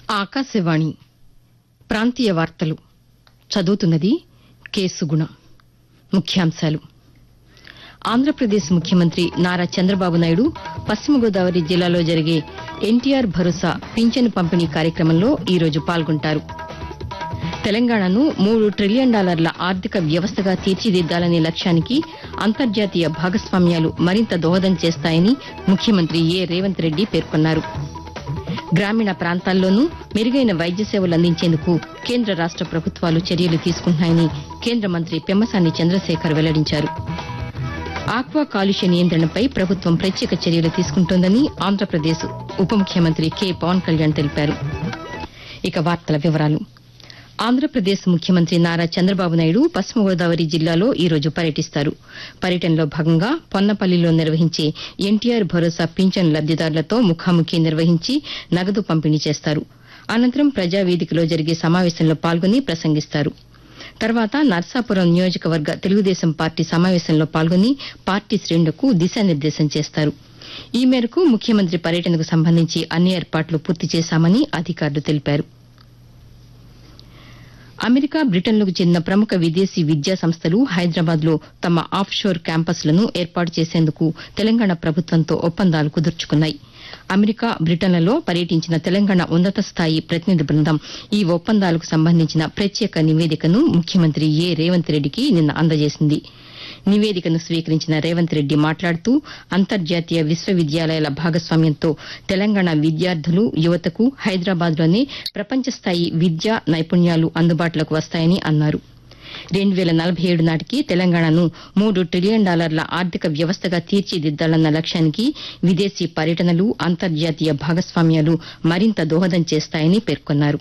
ఆకాశవాణి ప్రాంతీయ వార్తలు చదువుతున్నది కె సుగుణ ముఖ్యాంశాలు ఆంధ్రప్రదేశ్ ముఖ్యమంత్రి నారా చంద్రబాబు నాయుడు పశ్చిమ గోదావరి జిల్లాలో జరిగే ఎన్టీఆర్ భరోసా పింఛను పంపిణీ కార్యక్రమంలో ఈరోజు పాల్గొంటారు తెలంగాణను మూడు ట్రిలియన్ డాలర్ల ఆర్థిక వ్యవస్థగా తీర్చిదిద్దాలనే లక్ష్యానికి అంతర్జాతీయ భాగస్వామ్యాలు మరింత దోహదం చేస్తాయని ముఖ్యమంత్రి ఏ రేవంత్ రెడ్డి పేర్కొన్నారు గ్రామీణ ప్రాంతాల్లోనూ మెరుగైన వైద్య సేవలు అందించేందుకు కేంద్ర రాష్ట ప్రభుత్వాలు చర్యలు తీసుకుంటున్నాయని కేంద్ర మంత్రి పెమ్మసాని చంద్రశేఖర్ వెల్లడించారు ఆక్వా కాలుష్య నియంత్రణపై ప్రభుత్వం ప్రత్యేక చర్యలు తీసుకుంటోందని ఆంధ్రప్రదేశ్ ఉప ముఖ్యమంత్రి కె పవన్ కళ్యాణ్ తెలిపారు ఇక వార్తల వివరాలు ఆంధ్రప్రదేశ్ ముఖ్యమంత్రి నారా చంద్రబాబు నాయుడు పశ్చిమ గోదావరి జిల్లాలో ఈ రోజు పర్యటిస్తారు పర్యటనలో భాగంగా పొన్నపల్లిలో నిర్వహించే ఎన్టీఆర్ భరోసా పింఛన్ లబ్దిదారులతో ముఖాముఖి నిర్వహించి నగదు పంపిణీ చేస్తారు అనంతరం ప్రజావేదికలో జరిగే సమావేశంలో పాల్గొని ప్రసంగిస్తారు తర్వాత నర్సాపురం నియోజకవర్గ తెలుగుదేశం పార్టీ సమావేశంలో పాల్గొని పార్టీ శ్రేణులకు దిశానిర్దేశం చేస్తారు ఈ మేరకు ముఖ్యమంత్రి పర్యటనకు సంబంధించి అన్ని ఏర్పాట్లు పూర్తి చేశామని అధికారులు తెలిపారు అమెరికా బ్రిటన్లకు చెందిన ప్రముఖ విదేశీ విద్యా సంస్థలు హైదరాబాద్ లో తమ ఆఫ్ షోర్ క్యాంపస్లను ఏర్పాటు చేసేందుకు తెలంగాణ ప్రభుత్వంతో ఒప్పందాలు కుదుర్చుకున్నాయి అమెరికా బ్రిటన్లలో పర్యటించిన తెలంగాణ ఉన్నత స్థాయి ప్రతినిధి బృందం ఈ ఒప్పందాలకు సంబంధించిన ప్రత్యేక నివేదికను ముఖ్యమంత్రి ఏ రేవంత్ రెడ్డికి నిన్న అందజేసింది నివేదికను స్వీకరించిన రేవంత్ రెడ్డి మాట్లాడుతూ అంతర్జాతీయ విశ్వవిద్యాలయాల భాగస్వామ్యంతో తెలంగాణ విద్యార్థులు యువతకు హైదరాబాద్లోనే ప్రపంచ స్థాయి విద్యా నైపుణ్యాలు అందుబాటులోకి వస్తాయని అన్నారు రెండు వేల నలభై ఏడు నాటికి తెలంగాణను మూడు ట్రిలియన్ డాలర్ల ఆర్థిక వ్యవస్థగా తీర్చిదిద్దాలన్న లక్ష్యానికి విదేశీ పర్యటనలు అంతర్జాతీయ భాగస్వామ్యాలు మరింత దోహదం చేస్తాయని పేర్కొన్నారు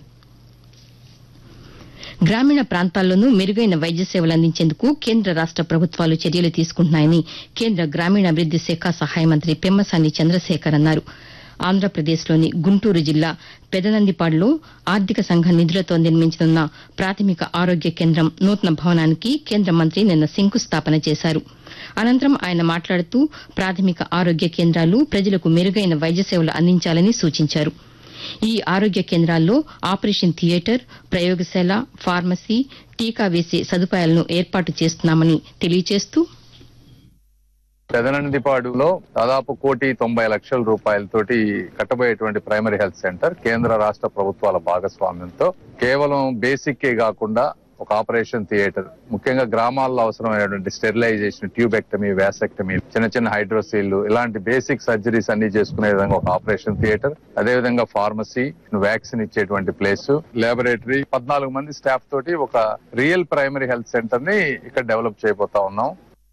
గ్రామీణ ప్రాంతాల్లోనూ మెరుగైన వైద్య సేవలు అందించేందుకు కేంద్ర రాష్ట ప్రభుత్వాలు చర్యలు తీసుకుంటున్నాయని కేంద్ర గ్రామీణాభివృద్ది శాఖ సహాయ మంత్రి పెమ్మసాని చంద్రశేఖర్ అన్నారు ఆంధ్రప్రదేశ్లోని గుంటూరు జిల్లా పెదనందిపాడులో ఆర్థిక సంఘం నిధులతో నిర్మించనున్న ప్రాథమిక ఆరోగ్య కేంద్రం నూతన భవనానికి కేంద్ర మంత్రి నిన్న శంకుస్థాపన చేశారు అనంతరం ఆయన మాట్లాడుతూ ప్రాథమిక ఆరోగ్య కేంద్రాలు ప్రజలకు మెరుగైన వైద్య సేవలు అందించాలని సూచించారు ఈ ఆరోగ్య కేంద్రాల్లో ఆపరేషన్ థియేటర్ ప్రయోగశాల ఫార్మసీ టీకా వేసే సదుపాయాలను ఏర్పాటు చేస్తున్నామని తెలియజేస్తూ పెదనందిపాడులో దాదాపు కోటి తొంభై లక్షల రూపాయలతోటి కట్టబోయేటువంటి ప్రైమరీ హెల్త్ సెంటర్ కేంద్ర రాష్ట్ర ప్రభుత్వాల భాగస్వామ్యంతో కేవలం బేసిక్ ఏ కాకుండా ఒక ఆపరేషన్ థియేటర్ ముఖ్యంగా గ్రామాల్లో అవసరమైనటువంటి స్టెరిలైజేషన్ ట్యూబెక్టమీ వ్యాసెక్టమీ చిన్న చిన్న హైడ్రోసీల్లు ఇలాంటి బేసిక్ సర్జరీస్ అన్ని చేసుకునే విధంగా ఒక ఆపరేషన్ థియేటర్ అదే విధంగా ఫార్మసీ వ్యాక్సిన్ ఇచ్చేటువంటి ప్లేస్ లాబొరేటరీ పద్నాలుగు మంది స్టాఫ్ తోటి ఒక రియల్ ప్రైమరీ హెల్త్ సెంటర్ ని ఇక్కడ డెవలప్ చేయబోతా ఉన్నాం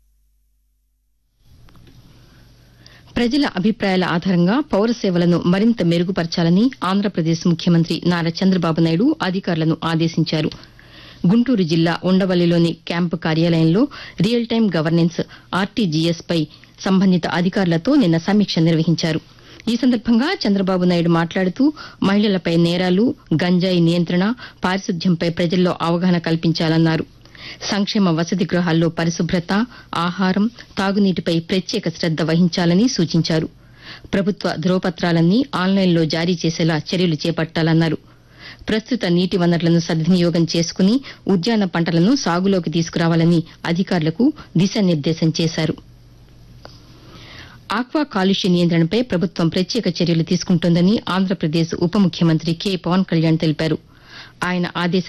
ప్రజల అభిప్రాయాల ఆధారంగా పౌర సేవలను మరింత మెరుగుపరచాలని ఆంధ్రప్రదేశ్ ముఖ్యమంత్రి నారా చంద్రబాబు నాయుడు అధికారులను ఆదేశించారు గుంటూరు జిల్లా ఉండవల్లిలోని క్యాంపు కార్యాలయంలో రియల్ టైం గవర్నెన్స్ ఆర్టీజీఎస్ పై సంబంధిత అధికారులతో నిన్న సమీక్ష నిర్వహించారు ఈ సందర్భంగా చంద్రబాబు నాయుడు మాట్లాడుతూ మహిళలపై నేరాలు గంజాయి నియంత్రణ పారిశుద్ధ్యంపై ప్రజల్లో అవగాహన కల్పించాలన్నారు సంక్షేమ వసతి గృహాల్లో పరిశుభ్రత ఆహారం తాగునీటిపై ప్రత్యేక శ్రద్ద వహించాలని సూచించారు ప్రభుత్వ ధ్రువపత్రాలన్నీ ఆన్లైన్లో జారీ చేసేలా చర్యలు చేపట్టాలన్నారు ప్రస్తుత నీటి వనరులను సద్వినియోగం చేసుకుని ఉద్యాన పంటలను సాగులోకి తీసుకురావాలని అధికారులకు దిశానిర్దేశం చేశారు ఆక్వా కాలుష్య నియంత్రణపై ప్రభుత్వం ప్రత్యేక చర్యలు తీసుకుంటోందని ఆంధ్రప్రదేశ్ ఉప ముఖ్యమంత్రి కె పవన్ కళ్యాణ్ తెలిపారు ఆయన ఆదేశ